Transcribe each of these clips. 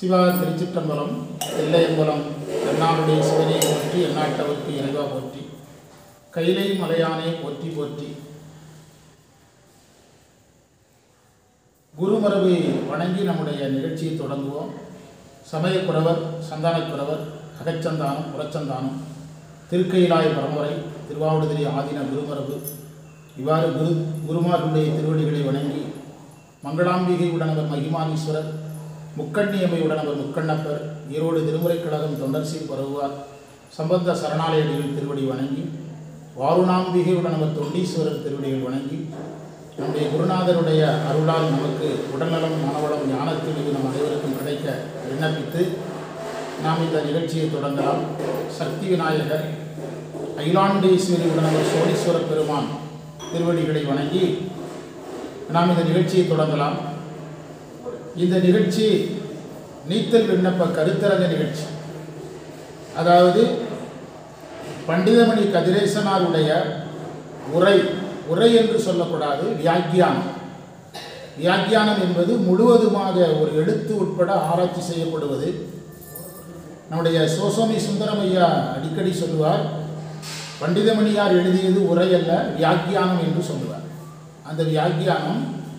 சிவா திருச்சிற்றம்பலம் எல்லையம்பலம் என்னாருடைய சிவனை போற்றி எந்நாட்டவர்க்கு இறைவா போற்றி கைலை மலையானே போற்றி போற்றி குருமரபை வணங்கி நம்முடைய நிகழ்ச்சியை தொடங்குவோம் சமயக்குறவர் சந்தானக்குறவர் அகச்சந்தானம் புறச்சந்தானம் திருக்கையிலாய பரம்பரை திருவாவடுதுறை ஆதீன குருமரபு இவ்வாறு குரு குருமார்களுடைய திருவடிகளை வணங்கி மங்களாம்பிகை உடனவர் மகிமானீஸ்வரர் முக்கண்ணியமை உடனவர் முக்கண்ணப்பர் ஈரோடு திருமுறைக் கழகம் தொண்டர்சீர் பரவுவார் சம்பந்த சரணாலயடிகள் திருவடி வணங்கி வாருணாம்பிகை உடனவர் தொண்டீஸ்வரர் திருவடிகள் வணங்கி நம்முடைய குருநாதருடைய அருளால் நமக்கு உடல்நலம் மனவளம் ஞானத்தில் நம் அனைவருக்கும் கிடைக்க விண்ணப்பித்து நாம் இந்த நிகழ்ச்சியை தொடங்கலாம் சக்தி விநாயகர் அகிலாண்டேஸ்வரி உடனவர் சோழீஸ்வர பெருமான் திருவடிகளை வணங்கி நாம் இந்த நிகழ்ச்சியை தொடங்கலாம் இந்த நிகழ்ச்சி நீத்தல் விண்ணப்ப கருத்தரங்க நிகழ்ச்சி அதாவது பண்டிதமணி கதிரேசனாருடைய உரை உரை என்று சொல்லக்கூடாது வியாக்கியானம் வியாக்கியானம் என்பது முழுவதுமாக ஒரு எழுத்து உட்பட ஆராய்ச்சி செய்யப்படுவது நம்முடைய சோசோமி சுந்தரமையா அடிக்கடி சொல்லுவார் பண்டிதமணியார் எழுதியது உரை அல்ல வியாக்கியானம் என்று சொல்லுவார் அந்த வியாக்கியானம்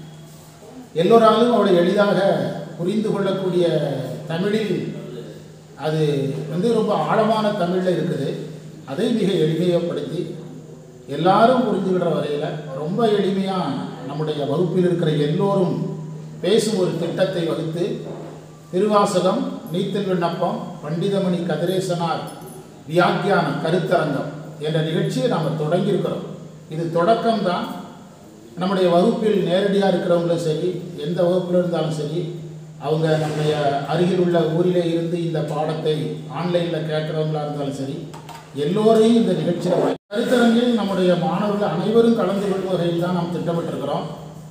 எல்லோராலும் அவளை எளிதாக புரிந்து கொள்ளக்கூடிய தமிழில் அது வந்து ரொம்ப ஆழமான தமிழில் இருக்குது அதை மிக எளிமையப்படுத்தி எல்லாரும் புரிஞ்சுக்கிற வகையில் ரொம்ப எளிமையாக நம்முடைய வகுப்பில் இருக்கிற எல்லோரும் பேசும் ஒரு திட்டத்தை வகுத்து திருவாசகம் நீத்தல் விண்ணப்பம் பண்டிதமணி கதிரேசனார் வியாக்கியானம் கருத்தரங்கம் என்ற நிகழ்ச்சியை நாம் தொடங்கியிருக்கிறோம் இது தொடக்கம்தான் நம்முடைய வகுப்பில் நேரடியாக இருக்கிறவங்களும் சரி எந்த வகுப்பில் இருந்தாலும் சரி அவங்க நம்முடைய அருகில் உள்ள ஊரிலே இருந்து இந்த பாடத்தை ஆன்லைனில் கேட்குறவங்களா இருந்தாலும் சரி எல்லோரையும் இந்த நிகழ்ச்சியில் கருத்தரங்கில் நம்முடைய மாணவர்கள் அனைவரும் கலந்து கொள்ளும் வகையில் தான் நாம் திட்டமிட்டிருக்கிறோம்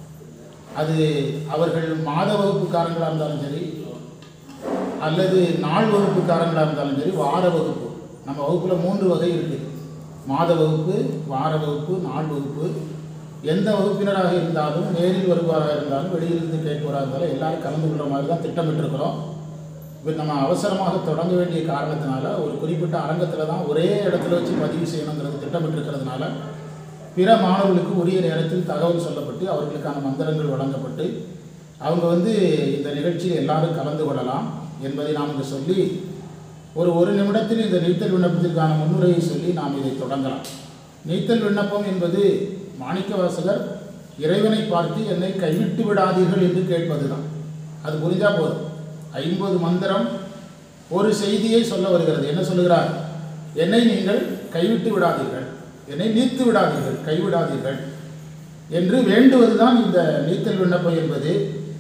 அது அவர்கள் மாத வகுப்புக்காரங்களாக இருந்தாலும் சரி அல்லது நாள் வகுப்புக்காரங்களாக இருந்தாலும் சரி வார வகுப்பு நம்ம வகுப்பில் மூன்று வகை இருக்குது மாத வகுப்பு வார வகுப்பு நாள் வகுப்பு எந்த வகுப்பினராக இருந்தாலும் நேரில் வருவாராக இருந்தாலும் வெளியிலிருந்து கேட்பவராக இருந்தாலும் எல்லாரும் கலந்து கொள்கிற மாதிரி தான் திட்டமிட்டிருக்கிறோம் இப்போ நம்ம அவசரமாக தொடங்க வேண்டிய காரணத்தினால ஒரு குறிப்பிட்ட அரங்கத்தில் தான் ஒரே இடத்துல வச்சு பதிவு செய்யணுங்கிறது திட்டமிட்டிருக்கிறதுனால பிற மாணவர்களுக்கு உரிய நேரத்தில் தகவல் சொல்லப்பட்டு அவர்களுக்கான மந்திரங்கள் வழங்கப்பட்டு அவங்க வந்து இந்த நிகழ்ச்சியில் எல்லாரும் கலந்து கொள்ளலாம் என்பதை நாம் இங்கு சொல்லி ஒரு ஒரு நிமிடத்தில் இந்த நீத்தல் விண்ணப்பத்திற்கான முன்னுரையை சொல்லி நாம் இதை தொடங்கலாம் நீத்தல் விண்ணப்பம் என்பது மாணிக்கவாசகர் இறைவனை பார்த்து என்னை கைவிட்டு விடாதீர்கள் என்று கேட்பது தான் அது புரிஞ்சா போதும் ஐம்பது மந்திரம் ஒரு செய்தியை சொல்ல வருகிறது என்ன சொல்லுகிறார் என்னை நீங்கள் கைவிட்டு விடாதீர்கள் என்னை நீத்து விடாதீர்கள் கைவிடாதீர்கள் என்று வேண்டுவதுதான் இந்த நீத்தல் விண்ணப்பம் என்பது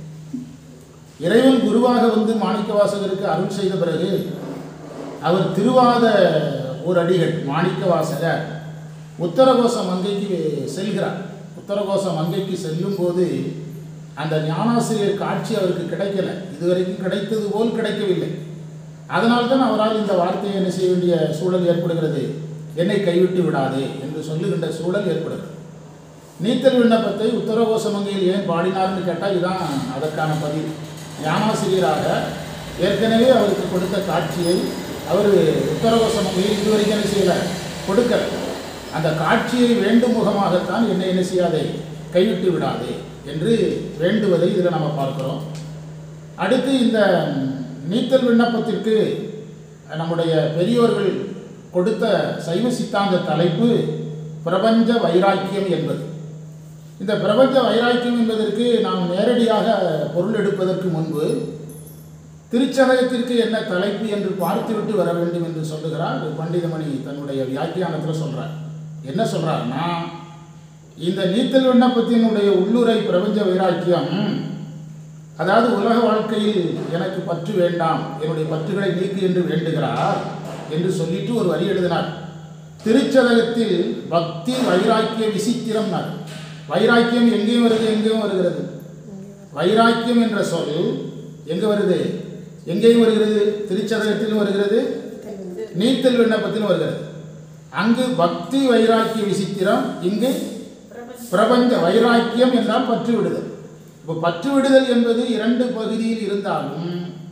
இறைவன் குருவாக வந்து மாணிக்கவாசகருக்கு அருள் செய்த பிறகு அவர் திருவாத ஒரு அடிகள் மாணிக்கவாசகர் உத்தரகோச மங்கைக்கு செல்கிறார் உத்தரகோச மங்கைக்கு செல்லும் போது அந்த ஞானாசிரியர் காட்சி அவருக்கு கிடைக்கல இதுவரைக்கும் கிடைத்தது போல் கிடைக்கவில்லை அதனால்தான் அவரால் இந்த வார்த்தையை என்ன செய்ய வேண்டிய சூழல் ஏற்படுகிறது என்னை கைவிட்டு விடாதே என்று சொல்லுகின்ற சூழல் ஏற்படுகிறது நீத்தல் விண்ணப்பத்தை உத்தரகோச மங்கையில் ஏன் பாடினார்னு கேட்டால் இதுதான் அதற்கான பதிவு ஞானாசிரியராக ஏற்கனவே அவருக்கு கொடுத்த காட்சியை அவர் உத்தரகோச மங்கையில் இதுவரைக்கும் என்ன செய்யலை கொடுக்கல அந்த காட்சியை வேண்டும் முகமாகத்தான் என்னை என்ன செய்யாதே கைவிட்டு விடாதே என்று வேண்டுவதை இதில் நம்ம பார்க்கிறோம் அடுத்து இந்த நீத்தல் விண்ணப்பத்திற்கு நம்முடைய பெரியோர்கள் கொடுத்த சைவ சித்தாந்த தலைப்பு பிரபஞ்ச வைராக்கியம் என்பது இந்த பிரபஞ்ச வைராக்கியம் என்பதற்கு நாம் நேரடியாக பொருள் எடுப்பதற்கு முன்பு திருச்சதகத்திற்கு என்ன தலைப்பு என்று பார்த்துவிட்டு வர வேண்டும் என்று சொல்லுகிறார் பண்டிதமணி தன்னுடைய வியாக்கியானத்தில் சொல்கிறார் என்ன சொல்கிறார்னா இந்த நீத்தல் விண்ணப்பத்தினுடைய உள்ளுரை பிரபஞ்ச வைராக்கியம் அதாவது உலக வாழ்க்கையில் எனக்கு பற்று வேண்டாம் என்னுடைய பற்றுகளை நீக்கு என்று வேண்டுகிறார் என்று சொல்லிட்டு ஒரு வரி எழுதினார் திருச்சதகத்தில் பக்தி வைராக்கிய விசித்திரம் வைராக்கியம் எங்கேயும் வருது எங்கேயும் வருகிறது வைராக்கியம் என்ற சொல் எங்கே வருது எங்கேயும் வருகிறது திருச்சதகத்திலும் வருகிறது நீத்தல் விண்ணப்பத்திலும் வருகிறது அங்கு பக்தி வைராக்கிய விசித்திரம் இங்கு பிரபஞ்ச வைராக்கியம் என்றால் பற்று விடுதல் இப்போ பற்று விடுதல் என்பது இரண்டு பகுதியில் இருந்தாலும்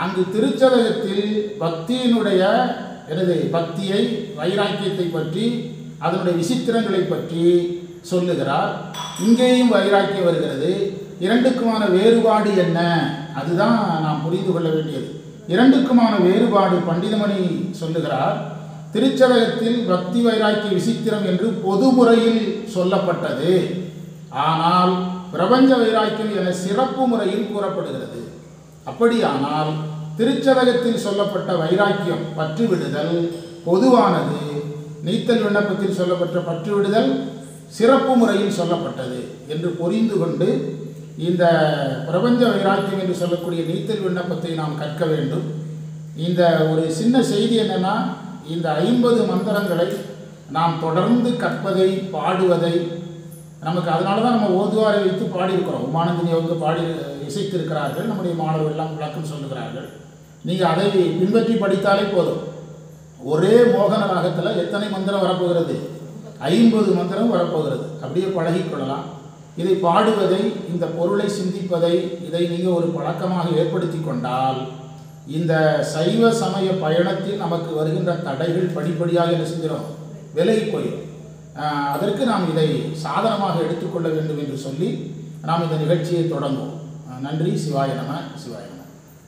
அங்கு திருச்சதகத்தில் பக்தியினுடைய எனது பக்தியை வைராக்கியத்தை பற்றி அதனுடைய விசித்திரங்களை பற்றி சொல்லுகிறார் இங்கேயும் வைராக்கியம் வருகிறது இரண்டுக்குமான வேறுபாடு என்ன அதுதான் நாம் புரிந்து கொள்ள வேண்டியது இரண்டுக்குமான வேறுபாடு பண்டிதமணி சொல்லுகிறார் திருச்சதகத்தில் பக்தி வைராக்கிய விசித்திரம் என்று பொது முறையில் சொல்லப்பட்டது ஆனால் பிரபஞ்ச வைராக்கியம் என சிறப்பு முறையில் கூறப்படுகிறது அப்படியானால் திருச்சதகத்தில் சொல்லப்பட்ட வைராக்கியம் பற்று விடுதல் பொதுவானது நீத்தல் விண்ணப்பத்தில் சொல்லப்பட்ட பற்று விடுதல் சிறப்பு முறையில் சொல்லப்பட்டது என்று புரிந்து கொண்டு இந்த பிரபஞ்ச வைராக்கியம் என்று சொல்லக்கூடிய நீத்தல் விண்ணப்பத்தை நாம் கற்க வேண்டும் இந்த ஒரு சின்ன செய்தி என்னன்னா இந்த ஐம்பது மந்திரங்களை நாம் தொடர்ந்து கற்பதை பாடுவதை நமக்கு அதனால தான் நம்ம ஓதுவாரை வைத்து பாடியிருக்கிறோம் உமானந்தினி அவங்க பாடி இசைத்திருக்கிறார்கள் நம்முடைய மாணவர்கள் எல்லாம் விளக்கம் சொல்லுகிறார்கள் நீங்கள் அதை பின்பற்றி படித்தாலே போதும் ஒரே மோகன ராகத்தில் எத்தனை மந்திரம் வரப்போகிறது ஐம்பது மந்திரம் வரப்போகிறது அப்படியே பழகிக்கொள்ளலாம் இதை பாடுவதை இந்த பொருளை சிந்திப்பதை இதை நீங்கள் ஒரு பழக்கமாக ஏற்படுத்தி கொண்டால் இந்த சைவ சமய பயணத்தில் நமக்கு வருகின்ற தடைகள் படிப்படியாக என்ன செஞ்சிடும் விலகி போயிடும் ஆஹ் அதற்கு நாம் இதை சாதனமாக எடுத்துக்கொள்ள வேண்டும் என்று சொல்லி நாம் இந்த நிகழ்ச்சியை தொடங்குவோம் ஆஹ் நன்றி சிவாய நம சிவாய நம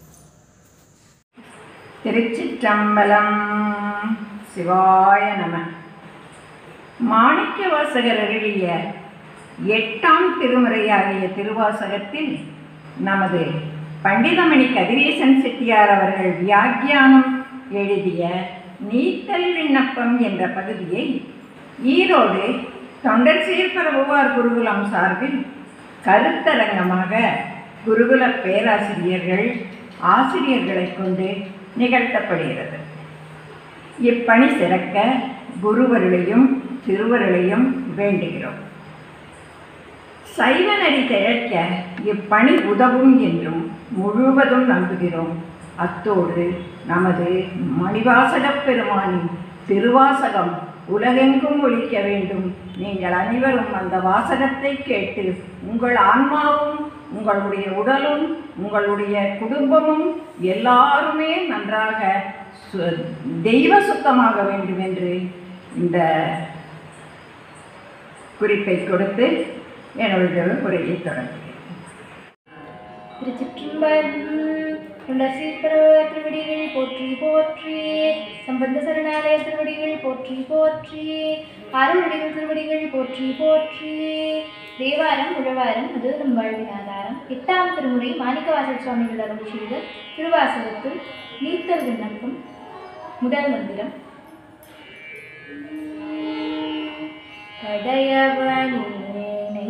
திருச்சிற்றம்பலம் சிவாய நம மாணிக்க வாசகர் அருளிய எட்டாம் திருமுறையாகிய திருவாசகத்தில் நமது பண்டிதமணி கதிரேசன் செட்டியார் அவர்கள் வியாக்கியானம் எழுதிய நீத்தல் விண்ணப்பம் என்ற பகுதியை ஈரோடு தொண்டர் சீர்பரவுவார் குருகுலம் சார்பில் கருத்தரங்கமாக குருகுல பேராசிரியர்கள் ஆசிரியர்களைக் கொண்டு நிகழ்த்தப்படுகிறது இப்பணி சிறக்க குருவருளையும் திருவருளையும் வேண்டுகிறோம் சைவ நெறி திழக்க இப்பணி உதவும் என்றும் முழுவதும் நம்புகிறோம் அத்தோடு நமது மணிவாசகப் பெருமானின் திருவாசகம் உலகெங்கும் ஒலிக்க வேண்டும் நீங்கள் அனைவரும் அந்த வாசகத்தை கேட்டு உங்கள் ஆன்மாவும் உங்களுடைய உடலும் உங்களுடைய குடும்பமும் எல்லாருமே நன்றாக சு- தெய்வ சுத்தமாக வேண்டும் என்று இந்த குறிப்பை கொடுத்து என்னுடைய உரையை தொடங்குகிறேன் திருச்சிற்றம்பலம் துளசிப்பரவ திருவடிகள் போற்றி போற்றி சம்பந்த சரணாலய திருவடிகள் போற்றி போற்றி அருள்வடிகள் திருவடிகள் போற்றி போற்றி தேவாரம் உழவாரம் அது நம் வாழ்வின் ஆதாரம் எட்டாம் திருமுறை மாணிக்கவாசல் சுவாமிகள் அருள் செய்த திருவாசகத்தில் நீத்தல் விண்ணப்பம் முதல் மந்திரம் கடையவனே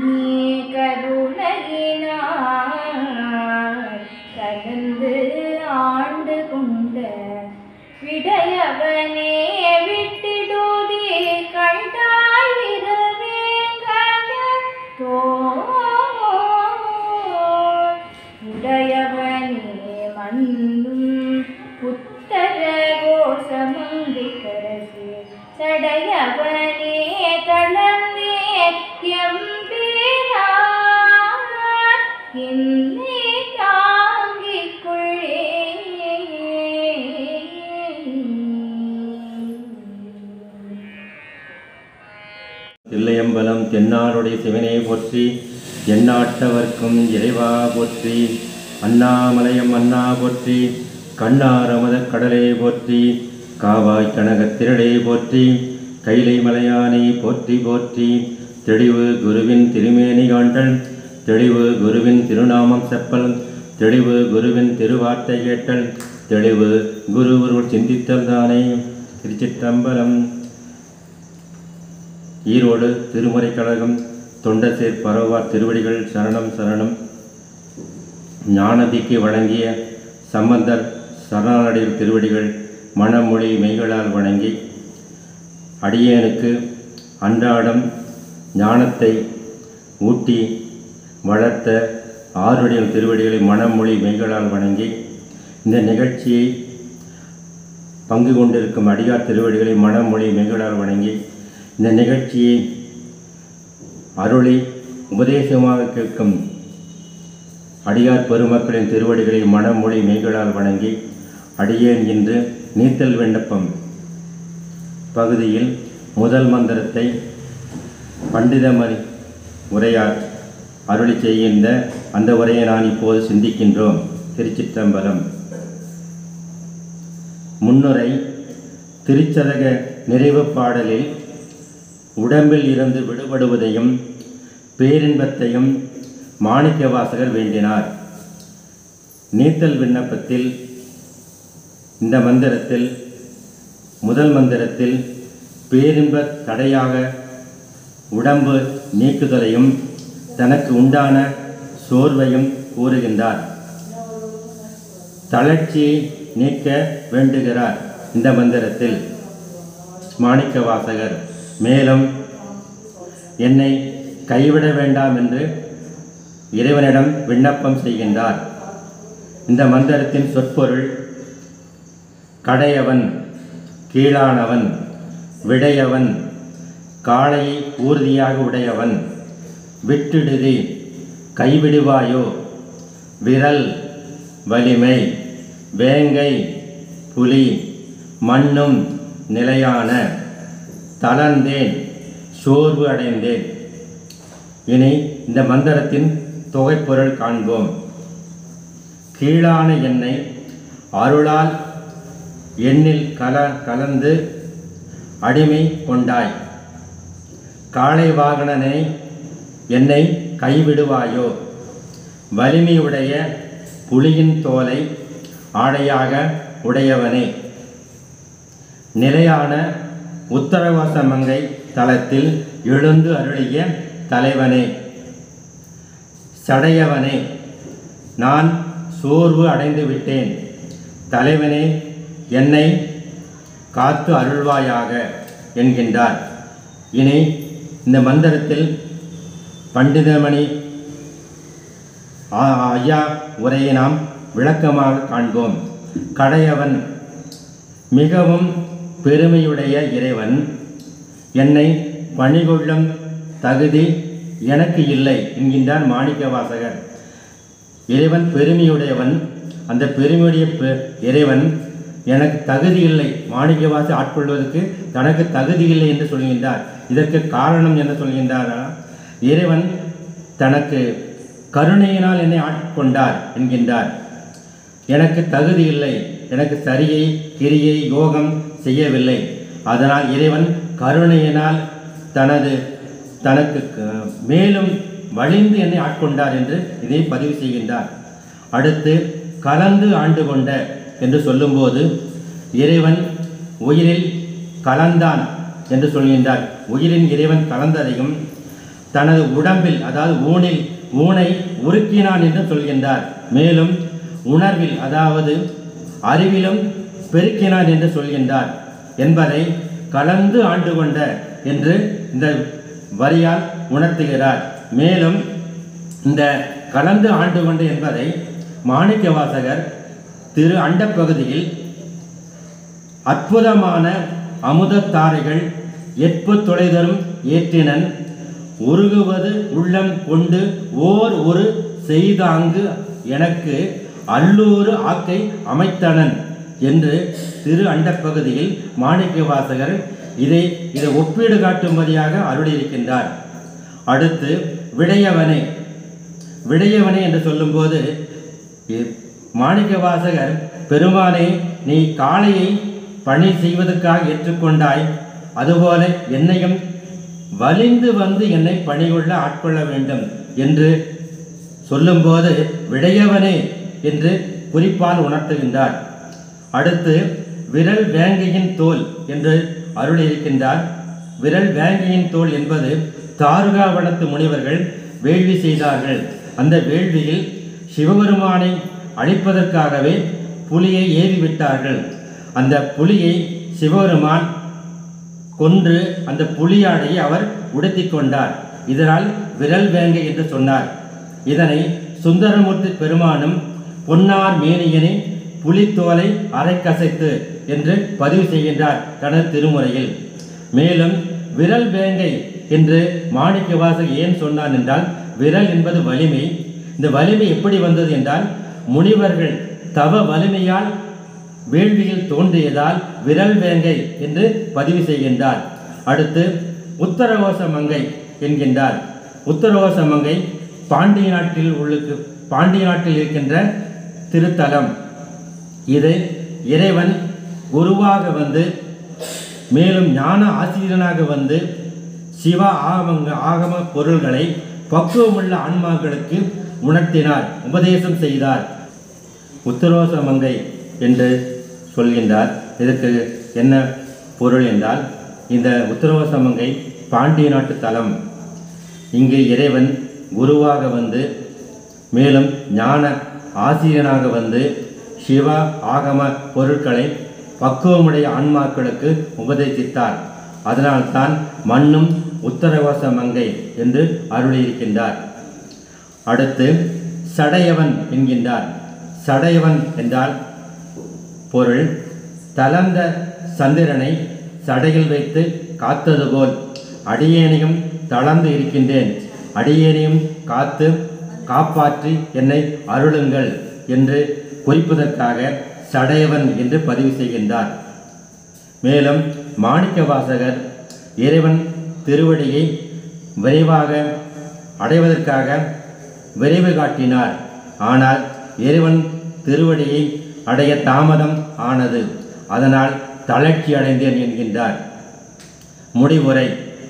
கருணையினார் கலந்து ஆண்டு கொண்ட விடையவனே விட்டிடுதி கண்டாய் விரவேங்கோ உடையவனே மண்ணும் உத்தர கோசமங்கை கரசே சடையவனே தளர்ந்தே எம்பீரான் என்னை தாங்கிக் கொள்ளே தில்லையம்பலம் தென்னாடுடைய சிவனே போற்றி எந்நாட்டவர்க்கும் இறைவா போற்றி அண்ணாமலையம் அண்ணா போற்றி கண்ணாரமத கடலே போற்றி காவாய் கனகத் திரளே போற்றி கைலை மலையானை போற்றி போற்றி தெளிவு குருவின் திருமேனி காண்டல் தெளிவு குருவின் திருநாமம் செப்பல் தெளிவு குருவின் திருவார்த்தை கேட்டல் தெளிவு குரு ஒருவர் சிந்தித்தல் தானே திருச்சிற்றம்பலம் ஈரோடு திருமுறை கழகம் தொண்டசேர் பரவார் திருவடிகள் சரணம் சரணம் ஞானதிக்கு வழங்கிய சம்பந்தர் சரணாலடிகள் திருவடிகள் மனமொழி மெய்களால் வணங்கி அடியேனுக்கு அன்றாடம் ஞானத்தை ஊட்டி வளர்த்த ஆறுடையில் திருவடிகளை மனமொழி மெய்களால் வணங்கி இந்த நிகழ்ச்சியை பங்கு கொண்டிருக்கும் அடியார் திருவடிகளை மனமொழி மெய்களால் வணங்கி இந்த நிகழ்ச்சியை அருளை உபதேசமாக கேட்கும் அடியார் பெருமக்களின் திருவடிகளை மனமொழி மெய்களால் வணங்கி அடியேன் இன்று நீத்தல் விண்ணப்பம் பகுதியில் முதல் மந்திரத்தை பண்டிதமணி உரையார் அருளி செய்கின்ற அந்த உரையை நான் இப்போது சிந்திக்கின்றோம் திருச்சிற்றம்பலம் முன்னுரை திருச்சதக நிறைவு பாடலில் உடம்பில் இருந்து விடுபடுவதையும் பேரின்பத்தையும் மாணிக்கவாசகர் வேண்டினார் நீத்தல் விண்ணப்பத்தில் இந்த மந்திரத்தில் முதல் மந்திரத்தில் பேரின்ப தடையாக உடம்பு நீக்குதலையும் தனக்கு உண்டான சோர்வையும் கூறுகின்றார் தளர்ச்சியை நீக்க வேண்டுகிறார் இந்த மந்திரத்தில் மாணிக்க வாசகர் மேலும் என்னை கைவிட வேண்டாம் என்று இறைவனிடம் விண்ணப்பம் செய்கின்றார் இந்த மந்திரத்தின் சொற்பொருள் கடையவன் கீழானவன் விடையவன் காளையை ஊர்தியாக உடையவன் விட்டுடுதி கைவிடுவாயோ விரல் வலிமை வேங்கை புலி மண்ணும் நிலையான தளர்ந்தேன் சோர்வு அடைந்தேன் இனி இந்த மந்திரத்தின் தொகைப்பொருள் காண்போம் கீழான எண்ணெய் அருளால் எண்ணில் கல கலந்து அடிமை கொண்டாய் காளை வாகனனை என்னை கைவிடுவாயோ வலிமையுடைய புலியின் தோலை ஆடையாக உடையவனே நிலையான உத்தரவாச மங்கை தலத்தில் எழுந்து அருளிய தலைவனே சடையவனே நான் சோர்வு அடைந்து விட்டேன் தலைவனே என்னை காத்து அருள்வாயாக என்கின்றார் இனி இந்த மந்திரத்தில் பண்டிதமணி ஆ- ஐயா உரையை நாம் விளக்கமாக காண்போம் கடையவன் மிகவும் பெருமையுடைய இறைவன் என்னை பணிகொள்ளும் தகுதி எனக்கு இல்லை என்கின்றார் மாணிக்க வாசகர் இறைவன் பெருமையுடையவன் அந்த பெருமையுடைய பெ- இறைவன் எனக்கு தகுதி இல்லை மாணிக்கவாசி ஆட்கொள்வதற்கு தனக்கு தகுதி இல்லை என்று சொல்கின்றார் இதற்கு காரணம் என்ன சொல்கின்றாரா இறைவன் தனக்கு கருணையினால் என்னை ஆட்கொண்டார் என்கின்றார் எனக்கு தகுதி இல்லை எனக்கு சரியை கிரியை யோகம் செய்யவில்லை அதனால் இறைவன் கருணையினால் தனது தனக்கு க- மேலும் வழிந்து என்னை ஆட்கொண்டார் என்று இதை பதிவு செய்கின்றார் அடுத்து கலந்து ஆண்டு கொண்ட என்று சொல்லும்போது இறைவன் உயிரில் கலந்தான் என்று சொல்கின்றார் உயிரின் இறைவன் கலந்ததையும் தனது உடம்பில் அதாவது ஊனில் ஊனை உருக்கினான் என்று சொல்கின்றார் மேலும் உணர்வில் அதாவது அறிவிலும் பெருக்கினான் என்று சொல்கின்றார் என்பதை கலந்து ஆண்டு கொண்ட என்று இந்த வரியால் உணர்த்துகிறார் மேலும் இந்த கலந்து ஆண்டு கொண்டு என்பதை மாணிக்க வாசகர் திரு அண்டப்பகுதியில் அற்புதமான அமுதத்தாரைகள் எட்பு தொலைதரும் ஏற்றினன் உருகுவது உள்ளம் கொண்டு ஓர் ஒரு செய்தாங்கு எனக்கு அல்லூறு ஆக்கை அமைத்தனன் என்று திரு அண்டப்பகுதியில் மாணிக்க வாசகர் இதை இதை ஒப்பீடு காட்டும்படியாக அருளியிருக்கின்றார் அடுத்து விடையவனே விடையவனே என்று சொல்லும்போது இ- மாணிக்க வாசகர் பெருமானே நீ காளையை பணி செய்வதற்காக ஏற்றுக்கொண்டாய் அதுபோல என்னையும் வலிந்து வந்து என்னை பணிகொள்ள ஆட்கொள்ள வேண்டும் என்று சொல்லும்போது விடையவனே என்று குறிப்பால் உணர்த்துகின்றார் அடுத்து விரல் வேங்கையின் தோல் என்று அருள் இருக்கின்றார் விரல் வேங்கையின் தோல் என்பது தாருகாவனத்து முனிவர்கள் வேள்வி செய்தார்கள் அந்த வேள்வியில் சிவபெருமானை அழிப்பதற்காகவே புலியை ஏவி விட்டார்கள் அந்த புலியை சிவபெருமான் கொன்று அந்த புலியாடையை அவர் உடுத்திக் கொண்டார் இதனால் விரல் வேங்கை என்று சொன்னார் இதனை சுந்தரமூர்த்தி பெருமானும் பொன்னார் மேனியனை புலித்தோலை அரைக்கசைத்து என்று பதிவு செய்கின்றார் தனது திருமுறையில் மேலும் விரல் வேங்கை என்று மாணிக்கவாசகர் ஏன் சொன்னான் என்றால் விரல் என்பது வலிமை இந்த வலிமை எப்படி வந்தது என்றால் முனிவர்கள் தவ வலிமையால் வேள்வியில் தோன்றியதால் விரல் வேங்கை என்று பதிவு செய்கின்றார் அடுத்து உத்தரகோச மங்கை என்கின்றார் உத்தரகோச மங்கை பாண்டிய நாட்டில் உள்ளுக்கு பாண்டிய நாட்டில் இருக்கின்ற திருத்தலம் இது இறைவன் குருவாக வந்து மேலும் ஞான ஆசிரியனாக வந்து சிவ ஆகமங்க ஆகம பொருள்களை பக்குவமுள்ள ஆன்மாக்களுக்கு உணர்த்தினார் உபதேசம் செய்தார் உத்தரோச மங்கை என்று சொல்கின்றார் இதற்கு என்ன பொருள் என்றால் இந்த உத்தரவோச மங்கை பாண்டிய நாட்டு தலம் இங்கு இறைவன் குருவாக வந்து மேலும் ஞான ஆசிரியனாக வந்து சிவ ஆகம பொருட்களை பக்குவமுடைய ஆன்மாக்களுக்கு உபதேசித்தார் அதனால்தான் மண்ணும் உத்தரவாச மங்கை என்று அருளியிருக்கின்றார் அடுத்து சடையவன் என்கின்றார் சடையவன் என்றால் பொருள் தளர்ந்த சந்திரனை சடையில் வைத்து காத்தது போல் அடியேனையும் தளர்ந்து இருக்கின்றேன் அடியேனையும் காத்து காப்பாற்றி என்னை அருளுங்கள் என்று குறிப்பதற்காக சடையவன் என்று பதிவு செய்கின்றார் மேலும் மாணிக்க வாசகர் இறைவன் திருவடியை விரைவாக அடைவதற்காக விரைவு காட்டினார் ஆனால் இறைவன் திருவடியை அடைய தாமதம் ஆனது அதனால் தளர்ச்சி அடைந்தேன் என்கின்றார் முடிவுரை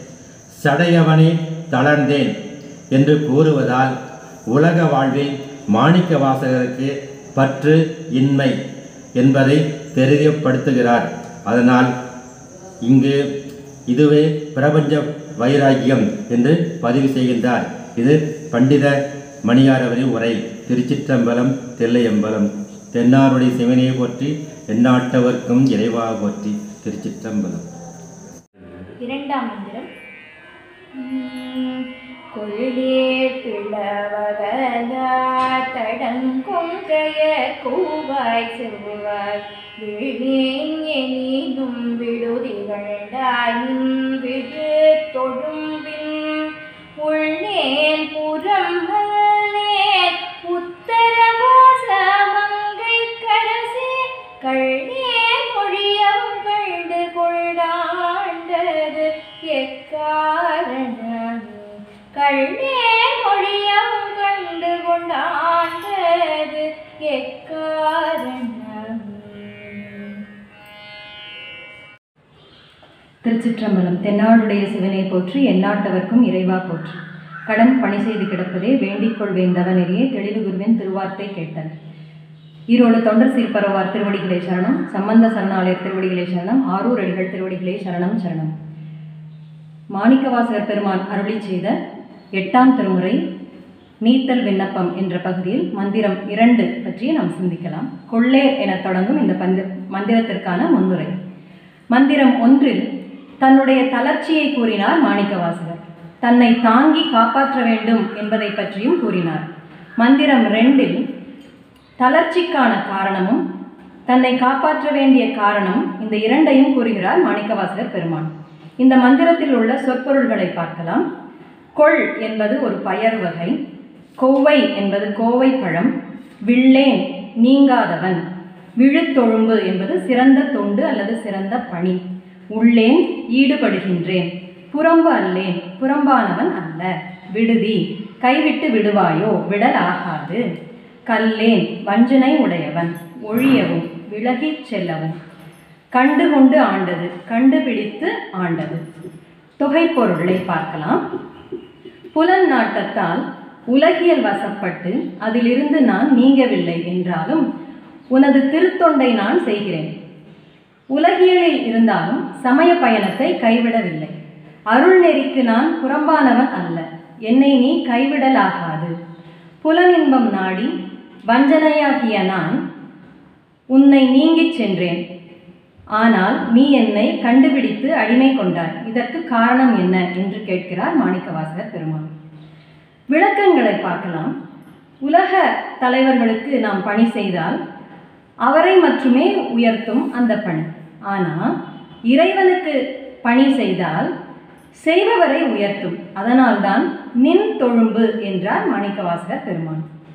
சடையவனே தளர்ந்தேன் என்று கூறுவதால் உலக வாழ்வில் மாணிக்க வாசகருக்கு பற்று இன்மை என்பதை தெரியப்படுத்துகிறார் அதனால் இங்கு இதுவே பிரபஞ்ச வைராக்கியம் என்று பதிவு செய்கின்றார் இது பண்டித மணியார் அவரின் உரை திருச்சிற்றம்பலம் தில்லையம்பலம் தென்னாருடைய சிவனையை போற்றி எந்நாட்டவர்க்கும் இறைவா போற்றி திருச்சிற்றம்பலம் இரண்டாம் மந்திரம் உம், கொள்ளேர் பிளவகலா தடங்கும் பெயர் கூவாய் செவ்வாய் விழேன் எனினும் விடுதிகண்டாய் விடு தொழும்பின் உள்ளேன் புறம் வல்லேன் உத்தரவாச மங்கை கரசே கள்ளே மொழியம் கண்டு கொண்டாண்டது எக்காரணமே கள்ளே மொழியம் கண்டு கொண்டாண்டது எக்காரணமே திருச்சிற்றம்பலம் தென்னாடுடைய சிவனை போற்றி எந்நாட்டவர்க்கும் இறைவா போற்றி கடன் பணி செய்து கிடப்பதே வேண்டிக் கொள்வேன் தவநெறியே தெளிவு குருவின் திருவார்த்தை கேட்டல் ஈரோடு தொண்டர் சீர்பரவார் திருவடிகளே சரணம் சம்பந்த சரணாலயர் திருவடிகளே சரணம் ஆரூர் அடிகள் திருவடிகளே சரணம் சரணம் மாணிக்கவாசகர் பெருமான் அருளி செய்த எட்டாம் திருமுறை நீத்தல் விண்ணப்பம் என்ற பகுதியில் மந்திரம் இரண்டு பற்றி நாம் சிந்திக்கலாம் கொள்ளே என தொடங்கும் இந்த பந்த மந்திரத்திற்கான முன்னுரை மந்திரம் ஒன்றில் தன்னுடைய தளர்ச்சியை கூறினார் மாணிக்கவாசகர் தன்னை தாங்கி காப்பாற்ற வேண்டும் என்பதை பற்றியும் கூறினார் மந்திரம் ரெண்டில் தளர்ச்சிக்கான காரணமும் தன்னை காப்பாற்ற வேண்டிய காரணம் இந்த இரண்டையும் கூறுகிறார் மாணிக்கவாசகர் பெருமான் இந்த மந்திரத்தில் உள்ள சொற்பொருள்களை பார்க்கலாம் கொள் என்பது ஒரு பயர் வகை கோவை என்பது கோவை பழம் வில்லேன் நீங்காதவன் விழுத்தொழும்பு என்பது சிறந்த தொண்டு அல்லது சிறந்த பணி உள்ளேன் ஈடுபடுகின்றேன் புறம்பு அல்லேன் புறம்பானவன் அல்ல விடுதி கைவிட்டு விடுவாயோ விடல் ஆகாது கல்லேன் வஞ்சனை உடையவன் ஒழியவும் விலகிச் செல்லவும் கண்டு கொண்டு ஆண்டது கண்டுபிடித்து ஆண்டது தொகை பொருளை பார்க்கலாம் புலன் நாட்டத்தால் உலகியல் வசப்பட்டு அதிலிருந்து நான் நீங்கவில்லை என்றாலும் உனது திருத்தொண்டை நான் செய்கிறேன் உலகியலில் இருந்தாலும் சமய பயணத்தை கைவிடவில்லை அருள்நெறிக்கு நான் புறம்பானவன் அல்ல என்னை நீ கைவிடலாகாது புலனின்பம் நாடி வஞ்சனையாகிய நான் உன்னை நீங்கிச் சென்றேன் ஆனால் நீ என்னை கண்டுபிடித்து அடிமை கொண்டாய் இதற்கு காரணம் என்ன என்று கேட்கிறார் மாணிக்கவாசகர் பெருமான் விளக்கங்களை பார்க்கலாம் உலக தலைவர்களுக்கு நாம் பணி செய்தால் அவரை மட்டுமே உயர்த்தும் அந்த பணி ஆனால் இறைவனுக்கு பணி செய்தால் செய்பவரை உயர்த்தும் அதனால்தான் நின் தொழும்பு என்றார் மாணிக்கவாசகர் பெருமான்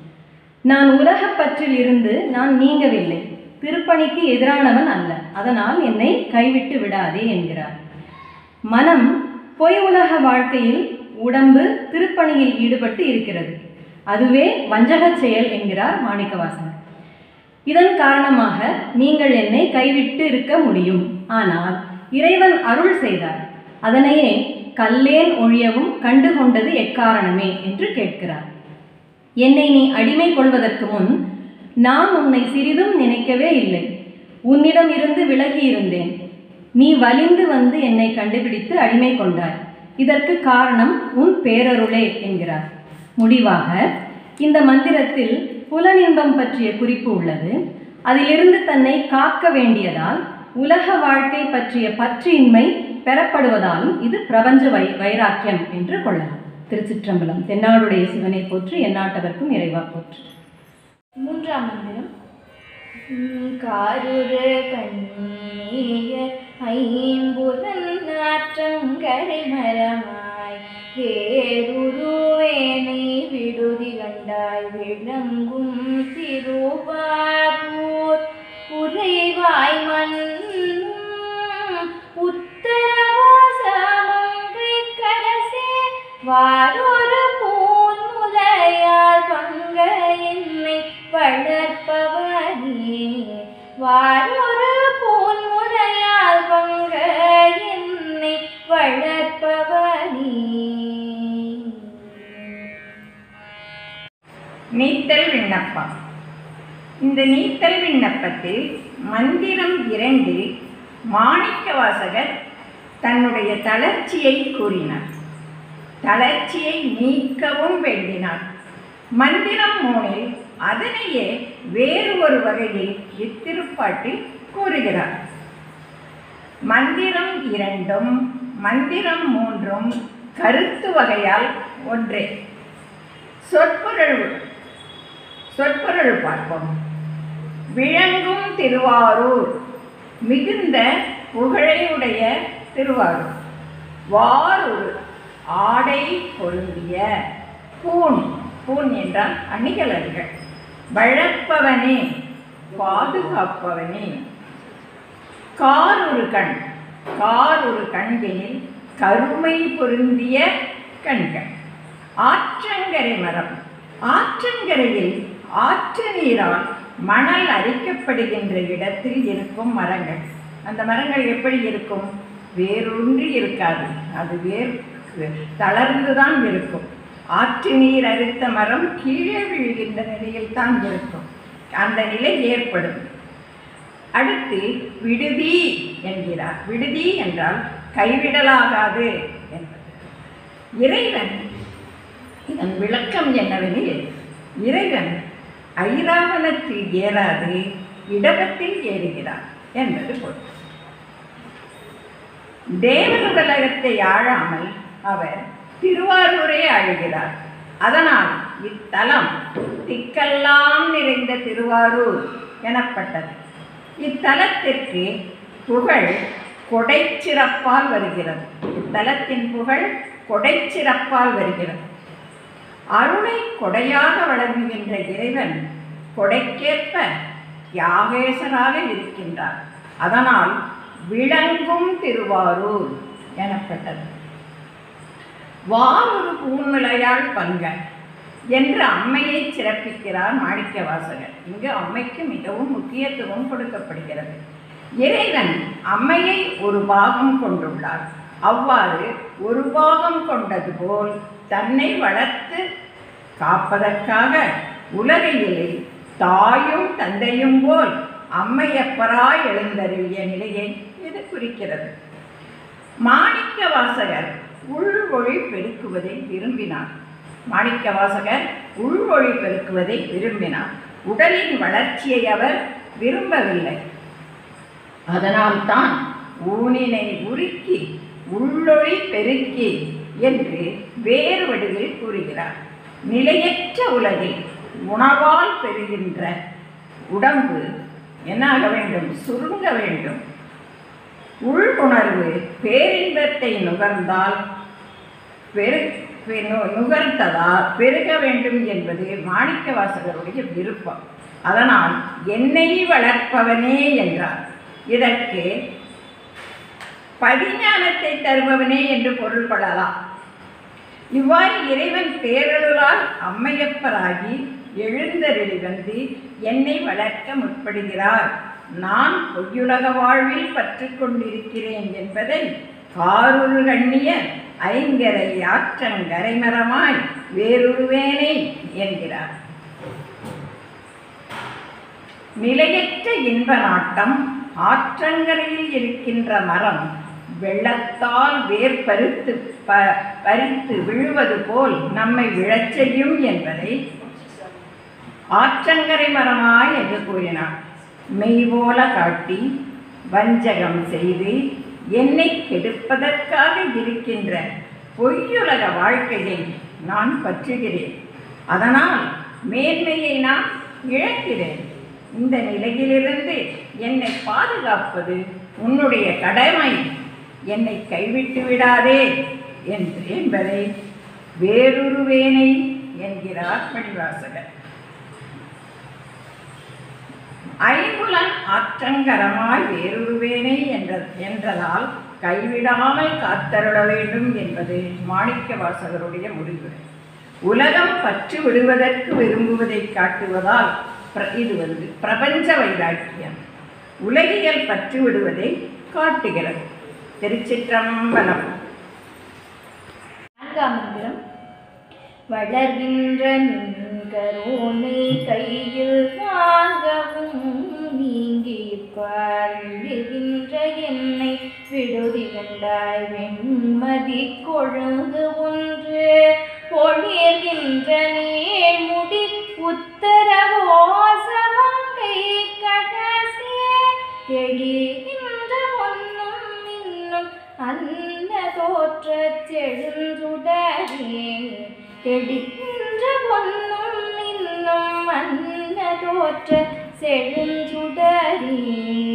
நான் உலகப் பற்றில் இருந்து நான் நீங்கவில்லை திருப்பணிக்கு எதிரானவன் அல்ல அதனால் என்னை கைவிட்டு விடாதே என்கிறார் மனம் பொய் உலக வாழ்க்கையில் உடம்பு திருப்பணியில் ஈடுபட்டு இருக்கிறது அதுவே வஞ்சகச் செயல் என்கிறார் மாணிக்கவாசகர் இதன் காரணமாக நீங்கள் என்னை கைவிட்டு இருக்க முடியும் ஆனால் இறைவன் அருள் செய்தார் அதனையே கல்லேன் ஒழியவும் கண்டு கொண்டது எக்காரணமே என்று கேட்கிறார் என்னை நீ அடிமை கொள்வதற்கு முன் நான் உன்னை சிறிதும் நினைக்கவே இல்லை உன்னிடம் இருந்து விலகி இருந்தேன் நீ வலிந்து வந்து என்னை கண்டுபிடித்து அடிமை கொண்டாய் இதற்கு காரணம் உன் பேரருளே என்கிறார் முடிவாக இந்த மந்திரத்தில் புலனின்பம் பற்றிய குறிப்பு உள்ளது அதிலிருந்து தன்னை காக்க வேண்டியதால் உலக வாழ்க்கை பற்றிய பற்றின்மை பெறப்படுவதாலும் இது பிரபஞ்ச வை வைராக்கியம் என்று கொள்ளலாம் திருச்சிற்றம்பலம் தென்னாடுடைய சிவனை போற்று எந்நாட்டவர்க்கும் இறைவா போற்று மூன்றாம் மந்திரம் உம் காருரு கண்ணீய ஐம்புலன் நாற்றங்கரை மரமாய் வேருருவேனை விடுதி கண்டாய் விளங்கும் திருவாரூர் உறைவாய் மண்ணும் உத்தரவாசமங்கை கரசே வாரொரு பூன்முலையால் பங்க என்னை வளர்ப்பவனே வாரொரு பூன்முலையால் பங்க என்னை வளர்ப்பவனே நீத்தல் விண்ணப்பம் இந்த நீத்தல் விண்ணப்பத்தில் மந்திரம் இரண்டில் மாணிக்கவாசகர் தன்னுடைய தளர்ச்சியை கூறினார் தளர்ச்சியை நீக்கவும் வேண்டினார் மந்திரம் மூணில் அதனையே வேறு ஒரு வகையில் இத்திருப்பாட்டில் கூறுகிறார் மந்திரம் இரண்டும் மந்திரம் மூன்றும் கருத்து வகையால் ஒன்றே சொற்பொருள் சொற்பொருள் பார்ப்போம் விளங்கும் திருவாரூர் மிகுந்த புகழையுடைய திருவாரூர் வாரூர் ஆடை பொருந்திய பூண் பூண் என்றால் அணிகலர்கள் வளர்ப்பவனே பாதுகாப்பவனே கார் ஒரு கண் கார் ஒரு கண்களில் கருமை பொருந்திய கண்கள் ஆற்றங்கரை மரம் ஆற்றங்கரையில் ஆற்று நீரால் மணல் அரிக்கப்படுகின்ற இடத்தில் இருக்கும் மரங்கள் அந்த மரங்கள் எப்படி இருக்கும் வேரூன்றி இருக்காது அது வேர் தளர்ந்து தான் இருக்கும் ஆற்று நீர் அரித்த மரம் கீழே விழுகின்ற நிலையில் தான் இருக்கும் அந்த நிலை ஏற்படும் அடுத்து விடுதி என்கிறார் விடுதி என்றால் கைவிடலாகாது என்பது இறைவன் இதன் விளக்கம் என்னவெனில் இறைவன் ஐராவணத்தில் ஏறாது இடபத்தில் ஏறுகிறார் என்பது பொருள் தேவனுலகத்தை ஆழாமல் அவர் திருவாரூரை ஆழுகிறார் அதனால் இத்தலம் திக்கெல்லாம் நிறைந்த திருவாரூர் எனப்பட்டது இத்தலத்திற்கு புகழ் கொடைச்சிறப்பால் வருகிறது இத்தலத்தின் புகழ் கொடைச்சிறப்பால் வருகிறது அருளை கொடையாக வழங்குகின்ற இறைவன் கொடைக்கேற்ப தியாகேசராக இருக்கின்றார் அதனால் விளங்கும் திருவாரூர் எனப்பட்டது வாரொரு பூன்மலையால் பங்க என்று அம்மையை சிறப்பிக்கிறார் மாணிக்கவாசகர் இங்கு அம்மைக்கு மிகவும் முக்கியத்துவம் கொடுக்கப்படுகிறது இறைவன் அம்மையை ஒரு பாகம் கொண்டுள்ளார் அவ்வாறு ஒரு பாகம் கொண்டது போல் தன்னை வளர்த்து காப்பதற்காக உலகையிலே தாயும் தந்தையும் போல் அம்மையப்பராய் எழுந்தருளிய நிலையை இது குறிக்கிறது மாணிக்க வாசகர் உள்மொழி பெருக்குவதை விரும்பினார் மாணிக்க வாசகர் உள்மொழி பெருக்குவதை விரும்பினார் உடலின் வளர்ச்சியை அவர் விரும்பவில்லை அதனால்தான் ஊனினை உருக்கி உள்ளொளி பெருக்கி என்று வேறு வடிவில் கூறுகிறார் நிலையற்ற உலகில் உணவால் பெறுகின்ற உடம்பு என்னாக வேண்டும் சுருங்க வேண்டும் உள்உணர்வு பேரின்பத்தை நுகர்ந்தால் பெரு நு- நுகர்த்ததால் பெருக வேண்டும் என்பது மாணிக்க வாசகருடைய விருப்பம் அதனால் என்னை வளர்ப்பவனே என்றார் இதற்கு பதிஞானத்தை தருபவனே என்று பொருள் கொள்ளலாம் இவ்வாறு இறைவன் பேரருளால் அம்மையப்பராகி எழுந்தருளி வந்து என்னை வளர்க்க முற்படுகிறார் நான் பொய்யுலக வாழ்வில் பற்று கொண்டிருக்கிறேன் என்பதை காருள் கண்ணிய ஐங்கரை ஆற்றங்கரைமரமாய் வேறுருவேனே என்கிறார் நிலையற்ற இன்ப நாட்டம் ஆற்றங்கரையில் இருக்கின்ற மரம் வெள்ளத்தால் வேர் பருத்து ப பறித்து விழுவது போல் நம்மை விழச் செய்யும் என்பதை ஆற்றங்கரை மரமாய் என்று கூறினார் மெய்போல காட்டி வஞ்சகம் செய்து என்னை கெடுப்பதற்காக இருக்கின்ற பொய்யுலக வாழ்க்கையை நான் பற்றுகிறேன் அதனால் மேன்மையை நான் இழக்கிறேன் இந்த நிலையிலிருந்து என்னை பாதுகாப்பது உன்னுடைய கடமை என்னை கைவிட்டு விடாதே என்று என்பதை வேறொருவேனை என்கிறார் மணிவாசகர் ஐம்புலன் ஆற்றங்கரமாய் வேறொருவேனை என்ற என்றதால் கைவிடாமல் காத்தருள வேண்டும் என்பது மாணிக்க வாசகருடைய முடிவுரை உலகம் பற்று விடுவதற்கு விரும்புவதை காட்டுவதால் பிர- இது வந்து பிரபஞ்ச வைராக்கியம் உலகியல் பற்று விடுவதை காட்டுகிறது திருச்சிற்றம்பலம் நான்காம் மந்திரம் வளர்கின்ற நின்கரோனை கையில் வாங்கவும் நீங்கி பழுகின்ற என்னை விடுதி கண்டாய் வெண்மதி கொழுந்து ஒன்று பொழிர்கின்ற நீழ்முடி உத்தரவோசவங்கை ககசே தெளிகின்ற பொன்னும் இன்னும் அன்ன தோற்றச் செழுஞ்சுடரே தெளிகின்ற பொன்னும் இன்னும் அன்ன தோற்ற செழுஞ்சுடரே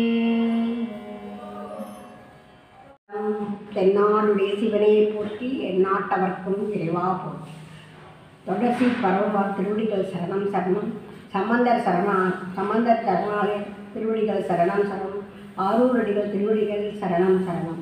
தென்னாடுடைய சிவனையை போற்றி எந்நாட்டவர்க்கும் இறைவா போற்றி தொடர்ச்சி பரவா திருவடிகள் சரணம் சரணம் சம்பந்தர் சரணா சம்பந்தர் சரணாலய திருவடிகள் சரணம் சரணம் ஆரூரடிகள் திருவடிகள் சரணம் சரணம்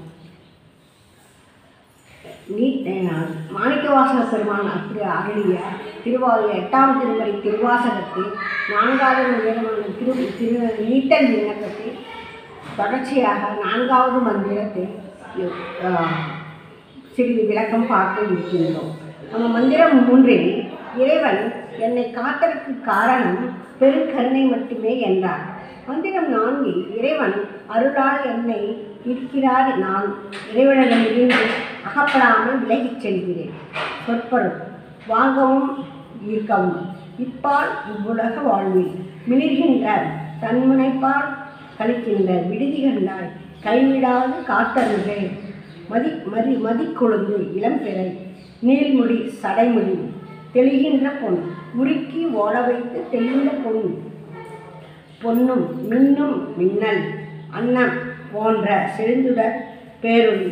நீ அஹ், மாணிக்கவாசக பெருமான் அப்படி அருளிய திருவாரூர் எட்டாம் திருமுறை திருவாசகத்தில் நான்காவது உயரமான திரு திரு நீத்தல் விண்ணப்பத்தில் தொடர்ச்சியாக நான்காவது மந்திரத்தில் அஹ், சிறிது விளக்கம் பார்க்க இருக்கின்றோம் நம்ம மந்திரம் மூன்றில் இறைவன் என்னை காத்ததற்கு காரணம் பெருங்கருணை மட்டுமே என்றார் மந்திரம் நான்கில் இறைவன் அருளால் என்னை இருக்கிறார் நான் இறைவனிடமிருந்து அகப்படாமல் விலகிச் செல்கிறேன் சொற்பொருள் வாங்கவும் ஈர்க்கவும் இப்பால் இவ்வுலக வாழ்வில் மிளிர்கின்ற தன்முனைப்பால் கழிக்கின்ற விடுதி கண்டாய் கைவிடாது காத்தருகிறேன் மதி மதி மதிக்கொழுந்து இளம்பிறை நீள்முடி சடைமுடி தெளிகின்ற பொன் உருக்கி ஓட வைத்து தெளிந்த பொன் பொன்னும் மின்னும் மின்னல் அன்னம் போன்ற செழுந்துடர் பேரொளி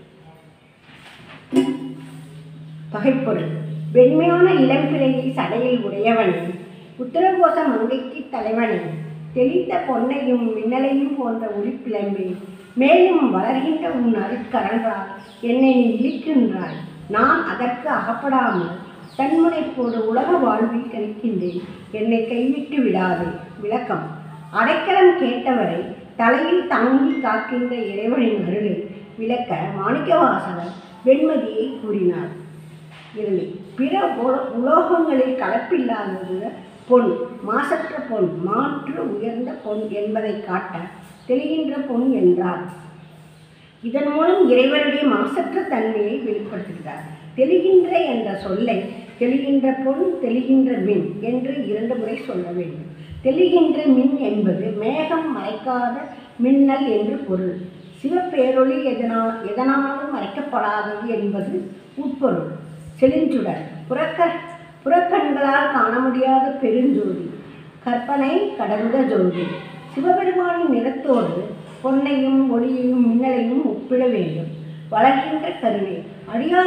தொகைப்பொருள் வெண்மையான இளம்பிறையை சடையில் உடையவன் உத்தரகோச மங்கைக்கு தலைவனே தெளிந்த பொன்னையும் மின்னலையும் போன்ற ஒளிப்பிளம்பே மேலும் வளர்கின்ற உன் அருட்கரங்களால் என்னை நீ இழுக்கின்றாய் நான் அதற்கு அகப்படாமல் தன்முனைப்போடு உலக வாழ்வில் கழிக்கின்றேன் என்னை கைவிட்டு விடாதே விளக்கம் அடைக்கலம் கேட்டவரை தலையில் தாங்கி காக்கின்ற இறைவனின் அருளை விளக்க மாணிக்கவாசகர் வெண்மதியை கூறினார் இறுதி பிற உலோ- உலோகங்களில் கலப்பில்லாதது பொன் மாசற்ற பொன் மாற்று உயர்ந்த பொன் என்பதை காட்ட தெளிகின்ற பொன் என்றார் இதன் மூலம் இறைவனுடைய மாசற்ற தன்மையை வெளிப்படுத்துகிறார் தெளிகின்ற என்ற சொல்லை தெளிகின்ற பொன் தெளிகின்ற மின் என்று இரண்டு முறை சொல்ல வேண்டும் தெளிகின்ற மின் என்பது மேகம் மறைக்காத மின்னல் என்று பொருள் சிவப்பேரொளி எதனால் எதனாலும் மறைக்கப்படாதது என்பது உட்பொருள் செழுஞ்சுடர் புறக்க புறக்கண்களால் காண முடியாத பெருஞ்சோதி கற்பனை கடந்த ஜோதி சிவபெருமானின் நிறத்தோடு பொன்னையும் ஒளியையும் மின்னலையும் ஒப்பிட வேண்டும் வளர்கின்ற கருணை அடியார்களுக்கு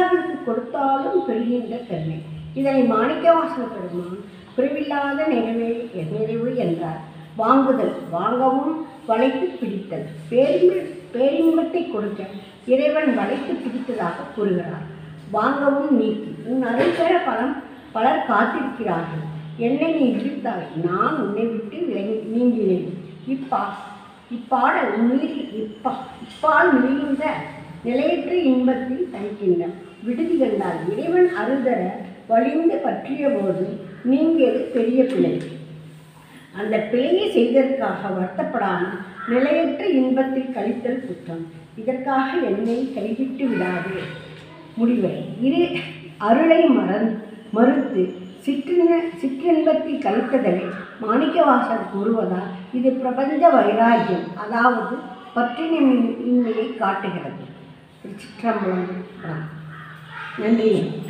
கொடுத்தாலும் பெறுகின்ற தன்மை இதனை மாணிக்கவாசன பெருமான் பிரிவில்லாத நிறைவே நிறைவு என்றார் வாங்குதல் வாங்கவும் வளைத்து பிடித்தல் பேரின்ப பேரின்பத்தை கொடுக்க இறைவன் வளைத்து பிடித்ததாக கூறுகிறார் வாங்கவும் நீக்கி உன் அருள் பெற பலம் பலர் காத்திருக்கிறார்கள் என்னை நீ விடுத்தாய் நான் உன்னை விட்டு விலகி நீங்கினேன் இப்பா இப்பாடல் உன்னில் இப்பா இப்பால் மிகுந்த நிலையற்ற இன்பத்தில் தனிக்கின்ற விடுதி கண்டால் இறைவன் அருள்தர வலிந்து பற்றிய போது நீங்கியது பெரிய பிழை அந்த பிழையை செய்ததற்காக வருத்தப்படாமல் நிலையற்ற இன்பத்தில் கழித்தல் குற்றம் இதற்காக என்னை கைவிட்டு விடாதே முடிவை இரு அருளை மறந் மறுத்து சிற்றின சிற்றின்பத்தில் கழித்ததனை மாணிக்கவாசர் கூறுவதால் இது பிரபஞ்ச வைராகியம் அதாவது பற்றின இன்மையை காட்டுகிறது திருச்சிற்றம்பலம் வணக்கம். நன்றி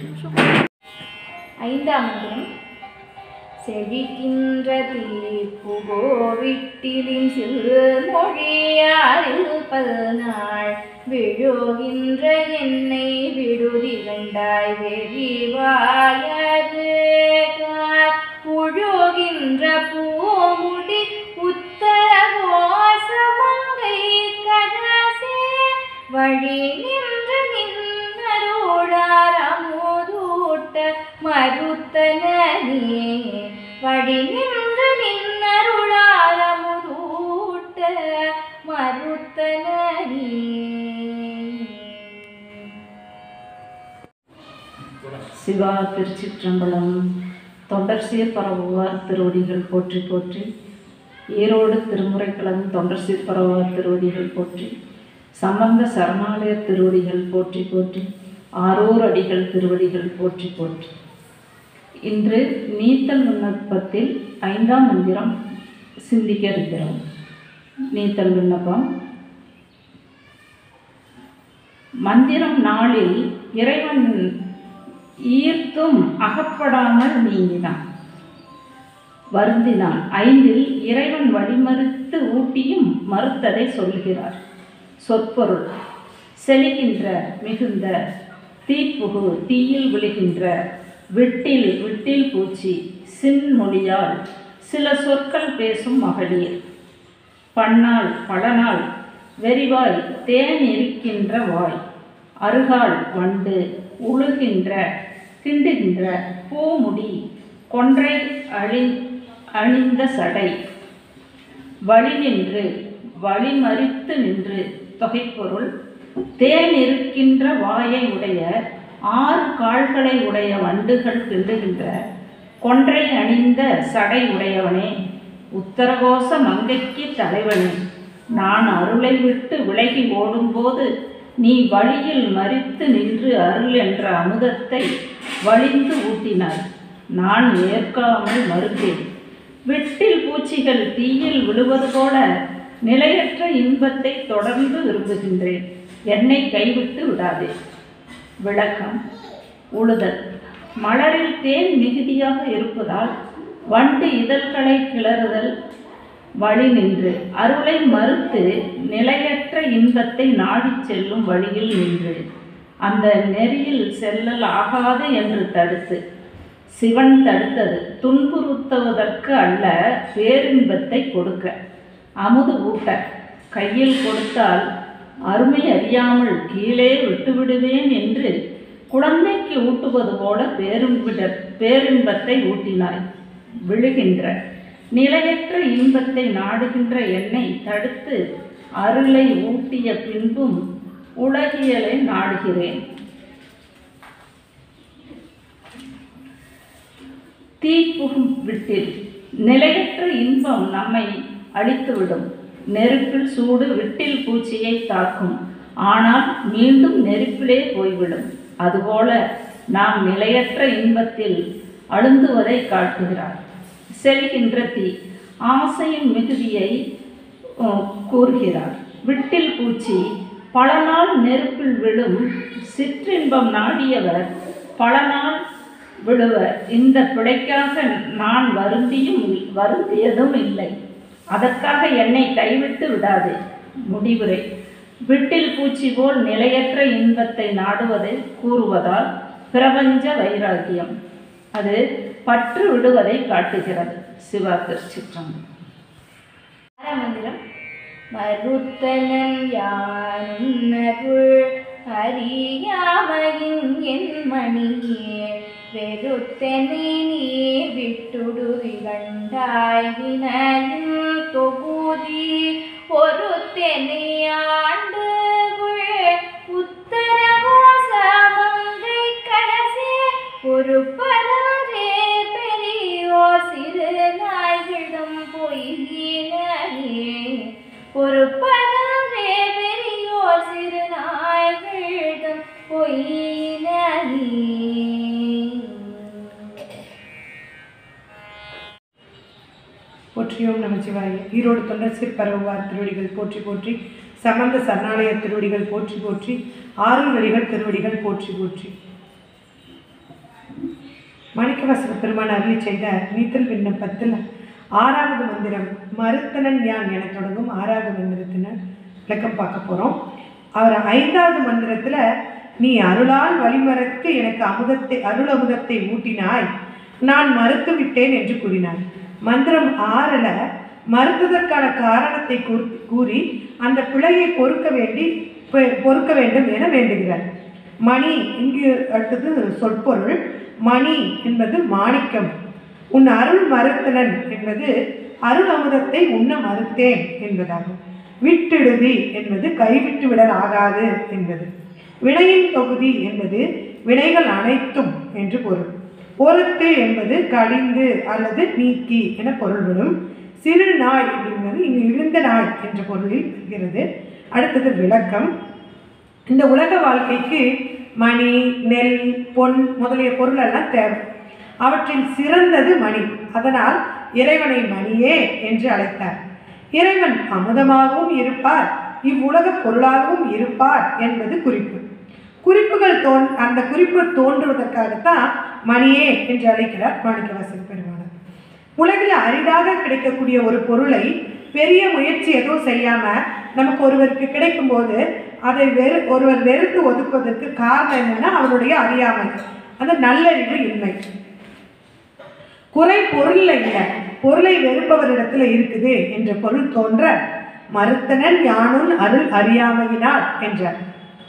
ஐந்தாம் மந்திரம் செழிக்கின்ற தீப்புகோ விட்டிலின் சிறுமொழியாரில் பல்நாள் விழுகின்ற என்னை விடுதி கண்டாய் வெறிவாயது உழுகின்ற பூமுடி உத்தரவோசமங்கை கரசே வழி நின்று நின்னருளார் அமுதூட்ட மறுத்தனே வழி நின்று நின்னருளார் அமுதூட்ட மறுத்தனே சிவா திருச்சிற்றம்பலம் தொண்டர் சீர் பரவுவார் திருவடிகள் போற்றி போற்றி ஈரோடு திருமுறைக்களம் தொண்டர் சீர் பரவுவார் திருவடிகள் போற்றி சம்பந்த சரணாலயர் திருவடிகள் போற்றி போற்றி ஆரூர் அடிகள் திருவடிகள் போற்றி போற்றி இன்று நீத்தல் விண்ணப்பத்தில் ஐந்தாம் மந்திரம் சிந்திக்க இருக்கிறோம் நீத்தல் விண்ணப்பம் மந்திரம் நாளில் இறைவன் ஈர்த்தும் அகப்படாமல் நீங்கினான் வருந்தினான் ஐந்தில் இறைவன் வழிமறுத்து ஊட்டியும் மறுத்ததை சொல்கிறார் சொற்பொருள் செழிக்கின்ற மிகுந்த தீப்புகு தீயில் விழுகின்ற விட்டில் விட்டில் பூச்சி சின்மொழியால் சில சொற்கள் பேசும் மகளிர் பன்னாள் பலநாள் வெறிவாய் தேன் இருக்கின்ற வாய் அருகால் வண்டு உழுகின்ற கிண்டுகின்ற பூமுடி கொன்றை அழி அணிந்த சடை வழி நின்று வழிமறித்து நின்று தொகைப்பொருள் தேன் இருக்கின்ற வாயை உடைய ஆறு கால்களை உடைய வண்டுகள் கிண்டுகின்ற கொன்றை அணிந்த சடை உடையவனே உத்தரகோச மங்கைக்கு தலைவனே நான் அருளை விட்டு விலகி ஓடும்போது நீ வழியில் மறித்து நின்று அருள் என்ற அமுதத்தை வழிந்து ஊட்டினாய் நான் ஏற்காமல் மறுத்தேன் விட்டில் பூச்சிகள் தீயில் விழுவது போல நிலையற்ற இன்பத்தை தொடர்ந்து விரும்புகின்றேன் என்னை கைவிட்டு விடாதே விளக்கம் உழுதல் மலரில் தேன் மிகுதியாக இருப்பதால் வண்டு இதழ்களை கிளறுதல் வழி நின்று அருளை மறுத்து நிலையற்ற இன்பத்தை நாடிச் செல்லும் வழியில் நின்று அந்த நெறியில் செல்லல் ஆகாது என்று தடுத்து சிவன் தடுத்தது துன்புறுத்துவதற்கு அல்ல பேரின்பத்தை கொடுக்க அமுது ஊட்ட கையில் கொடுத்தால் அருமை அறியாமல் கீழே விட்டுவிடுவேன் என்று குழந்தைக்கு ஊட்டுவது போல பேரும்பிட பேரின்பத்தை ஊட்டினாய் விழுகின்ற நிலையற்ற இன்பத்தை நாடுகின்ற என்னை தடுத்து அருளை ஊட்டிய பின்பும் உலகியலை நாடுகிறேன் தீப்புகும் விட்டில் நிலையற்ற இன்பம் நம்மை அழித்துவிடும் நெருப்பில் சூடு விட்டில் பூச்சியை தாக்கும் ஆனால் மீண்டும் நெருப்பிலே போய்விடும் அதுபோல நாம் நிலையற்ற இன்பத்தில் அழுந்துவதை காட்டுகிறார் செல்கின்ற தீ ஆசையின் மிகுதியை அஹ், கூறுகிறார் விட்டில் பூச்சி பல நாள் நெருப்பில் விழும் சிற்றின்பம் நாடியவர் பல நாள் விடுவர் இந்த பிழைக்காக நான் வருந்தியும் இல்- வருந்தியதும் இல்லை அதற்காக என்னை கைவிட்டு விடாதே முடிவுரை விட்டில் பூச்சி போல் நிலையற்ற இன்பத்தை நாடுவதை கூறுவதால் பிரபஞ்ச வைராக்கியம் அது பற்று விடுவதை காட்டுகிறது சிவா திருச்சிற்றம்பலம் ஆறாம் மந்திரம் மறுத்தனன் யானுன்னருள் அறியாமையின் என் மணியே வெறுத்தனை நீ விட்டுடுவி கண்டாய் வினையின் தொகுதி ஒருத்தனை ஆண்டு உத்தரகோசமங்கை கரசே ஒரு பரே பெரியோர் சிறு நாய்களும் பொய்யினே ஒரு பரவே பெரியோர் சிறு நாய்களும் பொய்யினே போற்றியோம் நமச்சிவாய ஈரோடு தொண்டர் சிற்பரவார் திருவடிகள் போற்றி போற்றி சம்பந்த சரணாலய திருவடிகள் போற்றி போற்றி ஆறுநடிகள் திருவடிகள் போற்றி போற்றி மாணிக்கவாசக பெருமான் அருளி செய்த நீத்தல் விண்ணப்பத்தில் ஆறாவது மந்திரம் மறுத்தனன் யான் என தொடங்கும் ஆறாவது மந்திரத்தினர் விளக்கம் பார்க்க போகிறோம் அவர் ஐந்தாவது மந்திரத்தில் நீ அருளால் வழிமறத்து எனக்கு அமுதத்தை அருள் அமுதத்தை ஊட்டினாய் நான் மறுத்து விட்டேன் என்று கூறினார் மந்திரம் ஆறில் மறுத்ததற்கான காரணத்தை கூறி- கூறி அந்த பிழையை பொறுக்க வேண்டி பொ- பொறுக்க வேண்டும் என வேண்டுகிறார் மணி இங்கு அடுத்தது சொற்பொருள் மணி என்பது மாணிக்கம் உன் அருள் மறுத்தனன் என்பது அருள் அமுதத்தை உண்ண மறுத்தேன் என்பதாகும் விட்டிடுதி என்பது கைவிட்டு விடல் ஆகாது என்பது வினையின் தொகுதி என்பது வினைகள் அனைத்தும் என்று பொருள் பொறுத்து என்பது கடிந்து அல்லது நீக்கி என பொருள்படும் சிறு நாய் என்பது இங்கு இழுந்த நாய் என்ற பொருளில் வருகிறது அடுத்தது விளக்கம் இந்த உலக வாழ்க்கைக்கு மணி நெல் பொன் முதலிய பொருள் எல்லாம் தேவை அவற்றில் சிறந்தது மணி அதனால் இறைவனை மணியே என்று அழைத்தார் இறைவன் அமுதமாகவும் இருப்பார் இவ்வுலக பொருளாகவும் இருப்பார் என்பது குறிப்பு குறிப்புகள் தோன் அந்த குறிப்பு தோன்றுவதற்காகத்தான் மணியே என்று அழைக்கிறார் மாணிக்கவாசக பெருமானார் உலகில் அரிதாக கிடைக்கக்கூடிய ஒரு பொருளை பெரிய முயற்சி எதுவும் செய்யாம நமக்கு ஒருவருக்கு கிடைக்கும்போது அதை வெறு ஒருவர் வெறுத்து ஒதுக்குவதற்கு காரணம் என்னன்னா அவருடைய அறியாமை அந்த நல்லறிவு இன்மை குறை பொருள்ல இல்லை பொருளை வெறுப்பவரிடத்துல இருக்குது என்ற பொருள் தோன்ற மறுத்தனன் யானுன் அருள் அறியாமையினால் என்றார்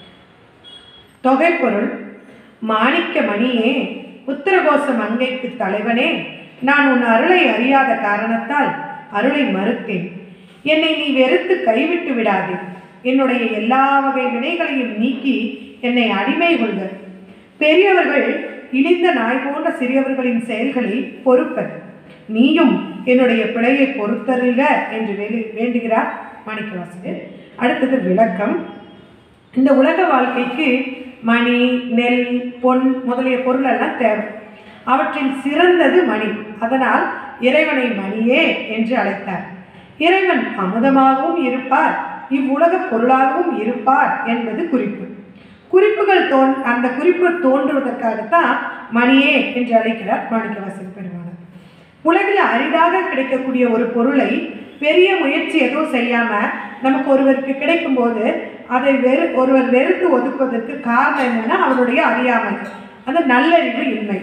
தொகை பொருள் மாணிக்க மணியே உத்தரகோச மங்கைக்கு தலைவனே நான் உன் அருளை அறியாத காரணத்தால் அருளை மறுத்தேன் என்னை நீ வெறுத்து கைவிட்டு விடாதே என்னுடைய எல்லா வகை வினைகளையும் நீக்கி என்னை அடிமை கொள்க பெரியவர்கள் இழிந்த நாய் போன்ற சிறியவர்களின் செயல்களை பொறுப்பர் நீயும் என்னுடைய பிழையை பொறுத்தருக என்று வேண்டு- வேண்டுகிறார் மாணிக்கவாசகர் அடுத்தது விளக்கம் இந்த உலக வாழ்க்கைக்கு மணி நெல் பொன் முதலிய பொருள் எல்லாம் தேவை அவற்றில் சிறந்தது மணி அதனால் இறைவனை மணியே என்று அழைத்தார் இறைவன் அமுதமாகவும் இருப்பார் இவ்வுலக பொருளாகவும் இருப்பார் என்பது குறிப்பு குறிப்புகள் தோன் அந்த குறிப்பு தோன்றுவதற்காகத்தான் மணியே என்று அழைக்கிறார் மாணிக்கவாசக பெருமானார் உலகில் அரிதாக கிடைக்கக்கூடிய ஒரு பொருளை பெரிய முயற்சி எதுவும் செய்யாம நமக்கு ஒருவருக்கு கிடைக்கும்போது அதை வெறு ஒருவர் வெறுத்து ஒதுக்குவதற்கு காரணம் என்னன்னா அவருடைய அறியாமை அந்த நல்லறிவு இன்மை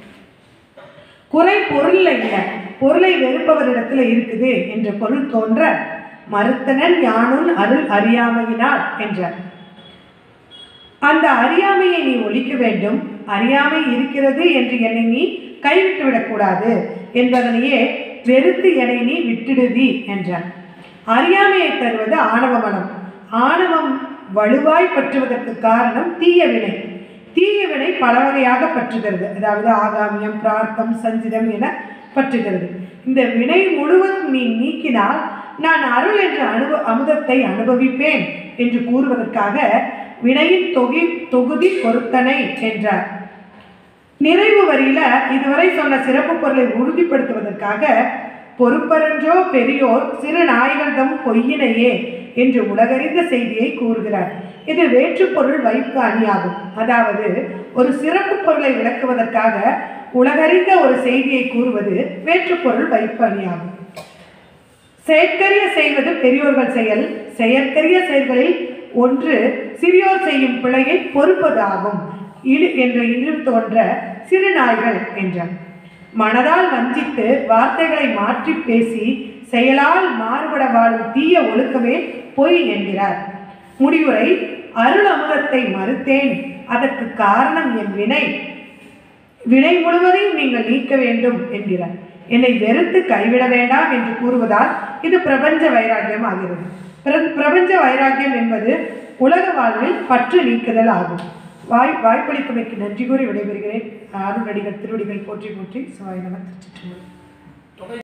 குறை பொருள்ல இல்லை பொருளை வெறுப்பவரிடத்துல இருக்குது என்ற பொருள் தோன்ற மறுத்தனன் யானுன் அருள் அறியாமையினால் என்றார் அந்த அறியாமையை நீ ஒழிக்க வேண்டும் அறியாமை இருக்கிறது என்று என்னை நீ கைவிட்டு விடக்கூடாது என்பதனையே வெறுத்து என்னை நீ விட்டுடுதி என்றார் அறியாமையை தருவது ஆணவ மனம் ஆணவம் வலுவாய் பற்றுவதற்கு காரணம் தீய வினை தீய வினை பல வகையாக பற்றுகிறது அதாவது ஆகாமியம் பிரார்த்தம் சஞ்சிதம் என பற்றுகிறது இந்த வினை முழுவதும் நீ நீக்கினால் நான் அருள் என்ற அனுப அமுதத்தை அனுபவிப்பேன் என்று கூறுவதற்காக வினையின் தொகி தொகுதி பொருத்தனை என்றார் நிறைவு வரியில இதுவரை சொன்ன சிறப்பு பொருளை உறுதிப்படுத்துவதற்காக பொறுப்பரன்றோ பெரியோர் சிறு நாய்கள்தம் பொய்யினையே என்று உலகறிந்த செய்தியை கூறுகிறார் இது வேற்றுப்பொருள் வைப்பு அணியாகும் அதாவது ஒரு சிறப்பு பொருளை விளக்குவதற்காக உலகறிந்த ஒரு செய்தியை கூறுவது வேற்றுப்பொருள் வைப்பு அணியாகும் செயற்கரிய செய்வது பெரியோர்கள் செயல் செயற்கரிய செயல்களில் ஒன்று சிறியோர் செய்யும் பிழையை பொறுப்பது ஆகும் இடு என்ற இன்று தோன்ற சிறு நாய்கள் என்றார் மனதால் வஞ்சித்து வார்த்தைகளை மாற்றி பேசி செயலால் மாறுபட வாழும் தீய ஒழுக்கமே பொய் என்கிறார் முடிவுரை அருள் அமுதத்தை மறுத்தேன் அதற்கு காரணம் என் வினை வினை முழுவதையும் நீங்கள் நீக்க வேண்டும் என்கிறார் என்னை வெறுத்து கைவிட வேண்டாம் என்று கூறுவதால் இது பிரபஞ்ச வைராக்கியம் ஆகிறது பிர- பிரபஞ்ச வைராக்கியம் என்பது உலக வாழ்வில் பற்று நீக்குதல் ஆகும் வாய் வாய்ப்பளித்தமைக்கு நன்றி கூறி விடைபெறுகிறேன் ஆறு நடிகர் திருவடிகள் போற்றி போற்றி சிவாய் நம திருச்சிற்றம்பலம்